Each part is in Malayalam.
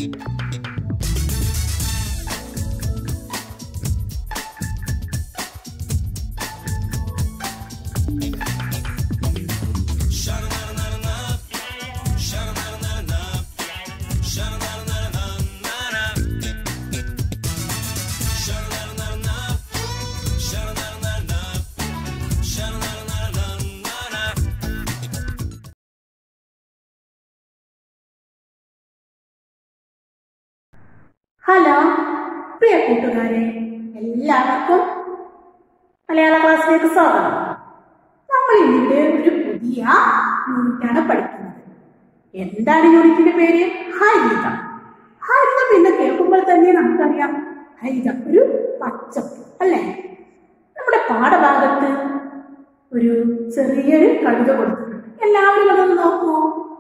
ഹലോ പ്രിയ കൂട്ടുകാരെ എല്ലാവർക്കും മലയാള ക്ലാസ്സിലേക്ക് സ്വാഗതം നമ്മൾ ഇന്നിവിടെ ഒരു പുതിയ യൂണിറ്റാണ് പഠിക്കുന്നത് എന്താണ് യൂണിറ്റിന്റെ പേര് ഹരിതം ഹരിതം എന്ന് കേൾക്കുമ്പോൾ തന്നെ നമുക്കറിയാം ഹരിതം ഒരു പച്ചപ്പ് അല്ലേ നമ്മുടെ പാഠഭാഗത്ത് ഒരു ചെറിയൊരു കവിത കൊടുത്തിട്ടുണ്ട് എല്ലാവരും അതൊന്ന് നോക്കൂ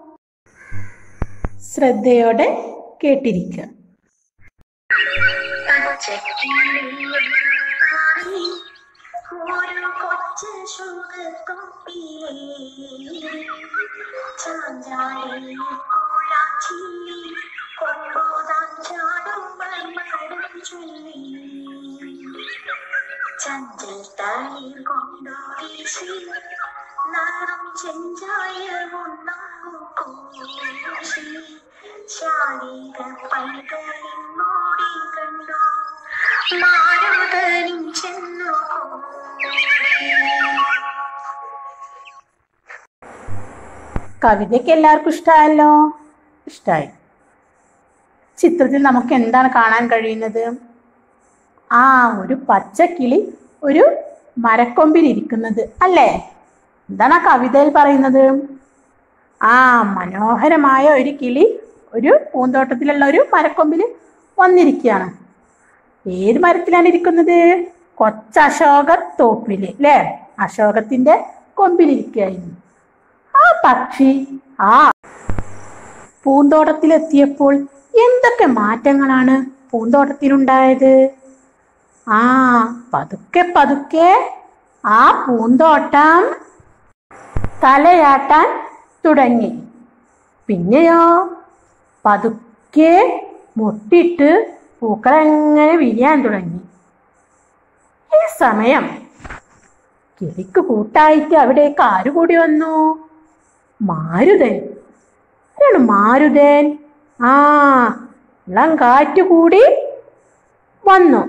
ശ്രദ്ധയോടെ കേട്ടിരിക്കുക ഒരു കൊച്ചു സുഖത്തോപ്പിയേ ചാഞ്ചാടി കുളാച്ചില്ലി കൊമ്പോതാൻ ചാടുമ്പോൾ മടും ചൊല്ലി ചഞ്ചൽ തളിർ കൊണ്ടു വീശി നാണം ചെഞ്ചായമുണ്ടാകും കൂശി ശാരീര പൈകളിൽ മൂടി കണ്ടു മാരുതനും ചെന്നു കവിതയ്ക്ക് എല്ലാവർക്കും ഇഷ്ടമായല്ലോ ഇഷ്ടമായി ചിത്രത്തിൽ നമുക്ക് എന്താണ് കാണാൻ കഴിയുന്നത് ആ ഒരു പച്ചക്കിളി ഒരു മരക്കൊമ്പിൽ ഇരിക്കുന്നത് അല്ലേ എന്താണ് ആ കവിതയിൽ പറയുന്നത് ആ മനോഹരമായ ഒരു കിളി ഒരു പൂന്തോട്ടത്തിലുള്ള ഒരു മരക്കൊമ്പിൽ വന്നിരിക്കുകയാണ് ഏത് മരത്തിലാണ് ഇരിക്കുന്നത് കൊച്ചശോക തോപ്പില് അല്ലേ അശോകത്തിന്റെ കൊമ്പിലിരിക്കുകയായിരുന്നു ആ പക്ഷി ആ പൂന്തോട്ടത്തിലെത്തിയപ്പോൾ എന്തൊക്കെ മാറ്റങ്ങളാണ് പൂന്തോട്ടത്തിലുണ്ടായത് ആ പതുക്കെ പതുക്കെ ആ പൂന്തോട്ടം തലയാട്ടാൻ തുടങ്ങി പിന്നെയോ പതുക്കെ മുട്ടിട്ട് പൂക്കളെങ്ങനെ വിരിയാൻ തുടങ്ങി ഈ സമയം കിളിക്ക് കൂട്ടായിട്ട് അവിടേക്ക് ആര് കൂടി വന്നു മാരുതൻ ആരാണ് മാരുതൻ ആ ഇളം കാറ്റ് കൂടി വന്നു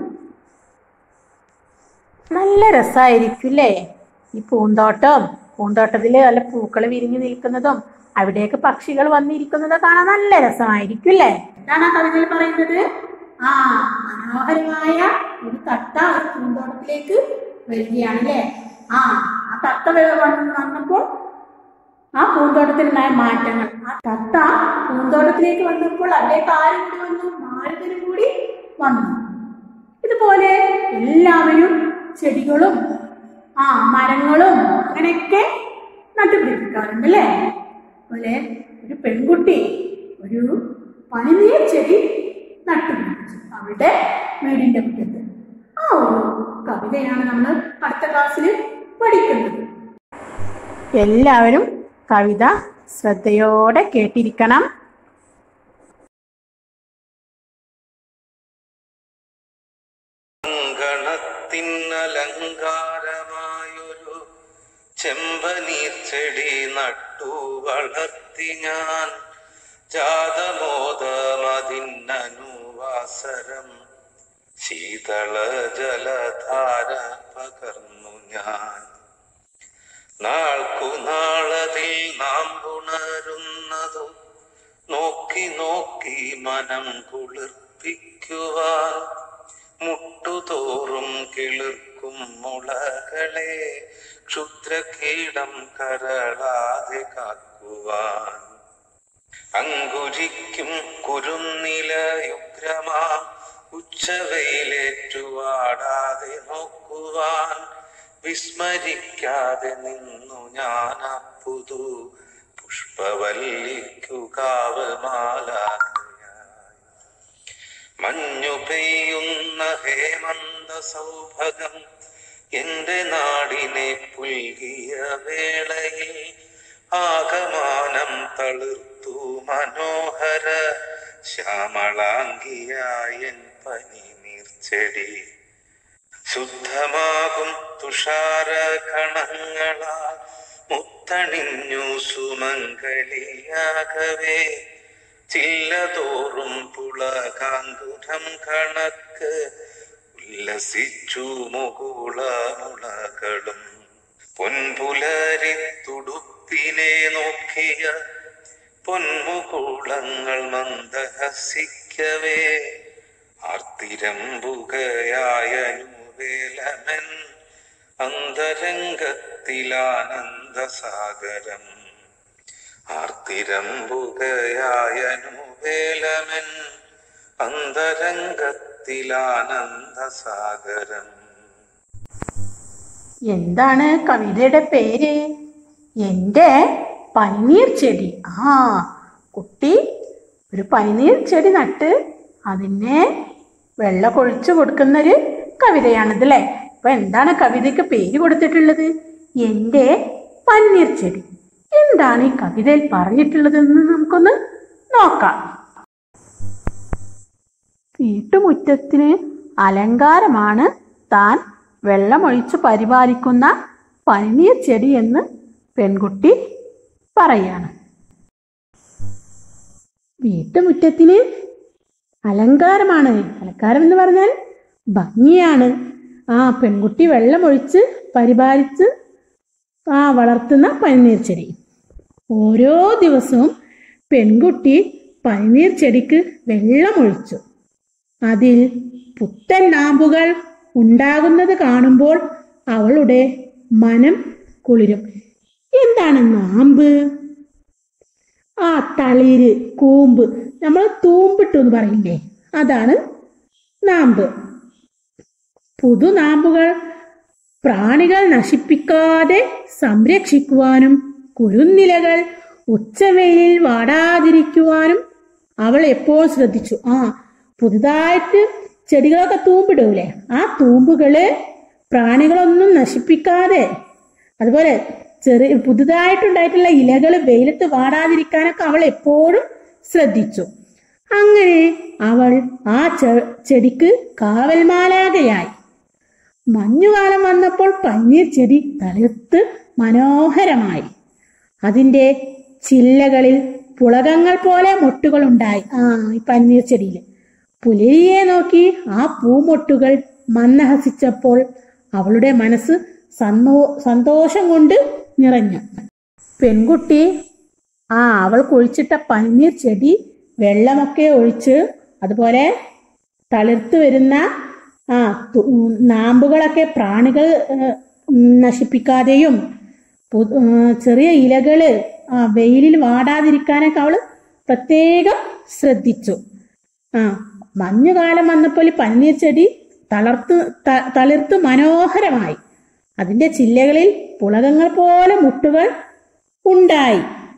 നല്ല രസമായിരിക്കും അല്ലേ ഈ പൂന്തോട്ടം പൂന്തോട്ടത്തിൽ നല്ല പൂക്കൾ വിരിഞ്ഞു നിൽക്കുന്നതും അവിടേക്ക് പക്ഷികൾ വന്നിരിക്കുന്നതും കാണാൻ നല്ല രസമായിരിക്കും അല്ലേ എന്താണ് ആ കവിതയിൽ പറയുന്നത് ആ മനോഹരമായ ഒരു തത്ത ഒരു പൂന്തോട്ടത്തിലേക്ക് വരികയാണ് അല്ലേ ആ ആ തത്ത വ- വന്ന് വന്നപ്പോൾ ആ പൂന്തോട്ടത്തിലുണ്ടായ മാറ്റങ്ങൾ ആ തത്ത പൂന്തോട്ടത്തിലേക്ക് വന്നപ്പോൾ അതിലേക്ക് ആരും കൂടി വന്നു മാരുതനും കൂടി വന്നു ഇതുപോലെ എല്ലാവരും ചെടികളും ആ മരങ്ങളും അങ്ങനെയൊക്കെ നട്ടുപിടിപ്പിക്കാറുണ്ട് അല്ലേ അതുപോലെ ഒരു പെൺകുട്ടി ഒരു പനിനീർ ചെടി നട്ടുപിടിപ്പിച്ചു അവളുടെ വീടിന്റെ മുറ്റത്ത് ആ ഒരു കവിതയാണ് നമ്മൾ അടുത്ത ക്ലാസ്സിൽ പഠിക്കുന്നത് എല്ലാവരും കവിത ശ്രദ്ധയോടെ കേട്ടിരിക്കണം അങ്കണത്തിനലങ്കാരമായൊരു ചെമ്പനീർ ചെടി നട്ടു വളർത്തി ഞാൻ ജാതമോദമതിന്നനുവാസരം ശീതള ജലധാര പകർന്നു ഞാൻ നാൾക്കു നാളതിൽ നാം ഉണരുന്നതും നോക്കി നോക്കി മനം കുളിർപ്പിക്കുവാൻ മുട്ടുതോറും കിളിർക്കും മുളകളെ ക്ഷുദ്രകീടം കരളാതെ കാക്കുവാൻ അങ്കുരിക്കും കുരുന്നിലയുഗ്രമാം ഉച്ചവയിലേറ്റുവാടാതെ നോക്കുവാൻ വിസ്മരിക്കാതെ നിന്നു ഞാൻ പുതു പുഷ്പവല്ലിക്കു കാവമാലാകയായി മഞ്ഞു പെയ്യുന്ന ഹേമന്ത സൗഭഗം എന്റെ നാടിനെ പുൽകിയ വേളയിൽ ആകമാനം തളിർത്തു മനോഹര ശ്യാമളാംഗിയായൻ പനിനീർച്ചെടി ശുദ്ധമാകും തുഷാര കണങ്ങളാൽ മുത്തണിഞ്ഞു സുമംഗലിയാകവേ ചില്ലതോറും പുളകാങ്കുരം കണക്ക് ഉല്ലസിച്ചു മുകുളമുളകളും പൊൻപുലരി തുടുപ്പിനെ നോക്കിയ പൊന്മുകുളങ്ങൾ മന്ദഹസിക്കവേ ആർത്തിരമ്പുകയായനുവേലമൻ അന്തരംഗത്തിലാനന്ദസാഗരം ആർത്തിരമ്പുകയായനുവേലമൻ അന്തരംഗത്തിലാനന്ദസാഗരം എന്താണ് കവിതയുടെ പേര് എൻ്റെ പനിനീർ ചെടി ആ കുട്ടി ഒരു പനിനീർ ചെടി നട്ട് അതിനെ വെള്ളം കൊഴിച്ചു കൊടുക്കുന്നൊരു കവിതയാണിത് അല്ലേ അപ്പൊ എന്താണ് കവിതയ്ക്ക് പേര് കൊടുത്തിട്ടുള്ളത് എൻ്റെ പന്നീർ ചെടി എന്താണ് ഈ കവിതയിൽ പറഞ്ഞിട്ടുള്ളതെന്ന് നമുക്കൊന്ന് നോക്കാം വീട്ടുമുറ്റത്തിന് അലങ്കാരമാണ് താൻ വെള്ളമൊഴിച്ച് പരിപാലിക്കുന്ന പനിനീർ ചെടി എന്ന് പെൺകുട്ടി പറയാണ് വീട്ടുമുറ്റത്തിന് അലങ്കാരമാണ് അലങ്കാരം എന്ന് പറഞ്ഞാൽ ഭംഗിയാണ് ആ പെൺകുട്ടി വെള്ളമൊഴിച്ച് പരിപാലിച്ച് ആ വളർത്തുന്ന പനിനീർ ചെടി ഓരോ ദിവസവും പെൺകുട്ടി പനിനീർ ചെടിക്ക് വെള്ളമൊഴിച്ചു അതിൽ പുത്തൻ നാമ്പുകൾ ഉണ്ടാകുന്നത് കാണുമ്പോൾ അവളുടെ മനം കുളിരും എന്താണ് നാമ്പ് ആ തളിര് കൂമ്പ് നമ്മൾ തൂമ്പിട്ടു എന്ന് പറയില്ലേ അതാണ് നാമ്പ് പുതുനാമ്പുകൾ പ്രാണികൾ നശിപ്പിക്കാതെ സംരക്ഷിക്കുവാനും കുരുന്നിലകൾ ഉച്ചവെയിലിൽ വാടാതിരിക്കുവാനും അവൾ എപ്പോൾ ശ്രദ്ധിച്ചു ആ പുതുതായിട്ട് ചെടികളൊക്കെ തൂമ്പിടൂലേ ആ തൂമ്പുകള് പ്രാണികളൊന്നും നശിപ്പിക്കാതെ അതുപോലെ ചെറിയ പുതുതായിട്ടുണ്ടായിട്ടുള്ള ഇലകൾ വെയിലത്ത് വാടാതിരിക്കാനൊക്കെ അവൾ എപ്പോഴും ശ്രദ്ധിച്ചു അങ്ങനെ അവൾ ആ ചെ- ചെടിക്ക് കാവൽമാലാകയായി മഞ്ഞുകാലം വന്നപ്പോൾ പന്നീർ ചെടി തളിർത്ത് മനോഹരമായി അതിന്റെ ചില്ലകളിൽ പുളകങ്ങൾ പോലെ മൊട്ടുകൾ ഉണ്ടായി ആ ഈ പന്നീർ ചെടിയിൽ പുലരിയെ നോക്കി ആ പൂമൊട്ടുകൾ മന്ദഹസിച്ചപ്പോൾ അവളുടെ മനസ്സ് സന്തോ സന്തോഷം കൊണ്ട് നിറഞ്ഞു പെൺകുട്ടി ആ അവൾ കുഴിച്ചിട്ട പന്നീർ ചെടി വെള്ളമൊക്കെ ഒഴിച്ച് അതുപോലെ തളിർത്ത് വരുന്ന ആ തു- ഉം, നാമ്പുകളൊക്കെ പ്രാണികൾ ഏഹ്, ഉം, നശിപ്പിക്കാതെയും പു- ഏഹ്, ചെറിയ ഇലകള് ആ വെയിലിൽ വാടാതിരിക്കാനൊക്കെ അവള് പ്രത്യേകം ശ്രദ്ധിച്ചു ആ മഞ്ഞുകാലം വന്നപ്പോൾ ഈ പന്നീർ ചെടി തളർത്ത് ത- തളിർത്ത് മനോഹരമായി അതിന്റെ ചില്ലകളിൽ പുളകങ്ങൾ പോലെ മുട്ടുകൾ ഉണ്ടായി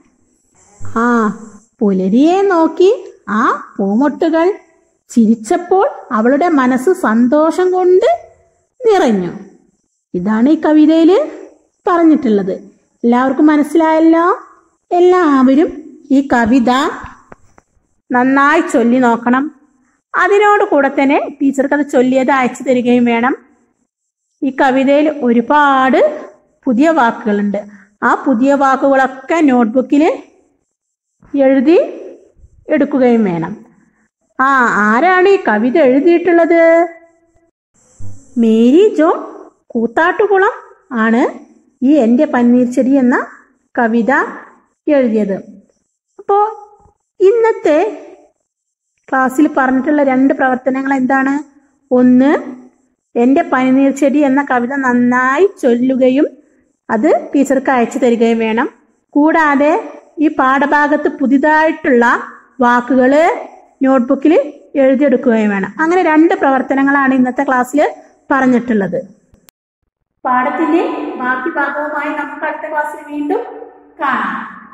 ആ പുലരിയെ നോക്കി ആ പൂമൊട്ടുകൾ ചിരിച്ചപ്പോൾ അവളുടെ മനസ്സ് സന്തോഷം കൊണ്ട് നിറഞ്ഞു ഇതാണ് ഈ കവിതയിൽ പറഞ്ഞിട്ടുള്ളത് എല്ലാവർക്കും മനസ്സിലായല്ലോ എല്ലാവരും ഈ കവിത നന്നായി ചൊല്ലി നോക്കണം അതിനോട് കൂടെ തന്നെ ടീച്ചർക്ക് അത് ചൊല്ലിയത് അയച്ചു തരികയും വേണം ഈ കവിതയിൽ ഒരുപാട് പുതിയ വാക്കുകളുണ്ട് ആ പുതിയ വാക്കുകളൊക്കെ നോട്ട്ബുക്കിൽ എഴുതി എടുക്കുകയും വേണം ആ ആരാണ് ഈ കവിത എഴുതിയിട്ടുള്ളത് മേരി ജോൺ കൂത്താട്ടുകുളം ആണ് ഈ എൻ്റെ പന്നീർ ചെടി എന്ന കവിത എഴുതിയത് അപ്പോൾ ഇന്നത്തെ ക്ലാസ്സിൽ പറഞ്ഞിട്ടുള്ള രണ്ട് പ്രവർത്തനങ്ങൾ എന്താണ് ഒന്ന് എൻ്റെ പനിനീർ ചെടി എന്ന കവിത നന്നായി ചൊല്ലുകയും അത് ടീച്ചർക്ക് അയച്ചു തരികയും വേണം കൂടാതെ ഈ പാഠഭാഗത്ത് പുതിയതായിട്ടുള്ള വാക്കുകൾ നോട്ട്ബുക്കിൽ എഴുതിയെടുക്കുകയും വേണം അങ്ങനെ രണ്ട് പ്രവർത്തനങ്ങളാണ് ഇന്നത്തെ ക്ലാസ്സിൽ പറഞ്ഞിട്ടുള്ളത് പാഠത്തിന്റെ ബാക്കി ഭാഗവുമായി നമുക്ക് അടുത്ത ക്ലാസ്സിൽ വീണ്ടും കാണാം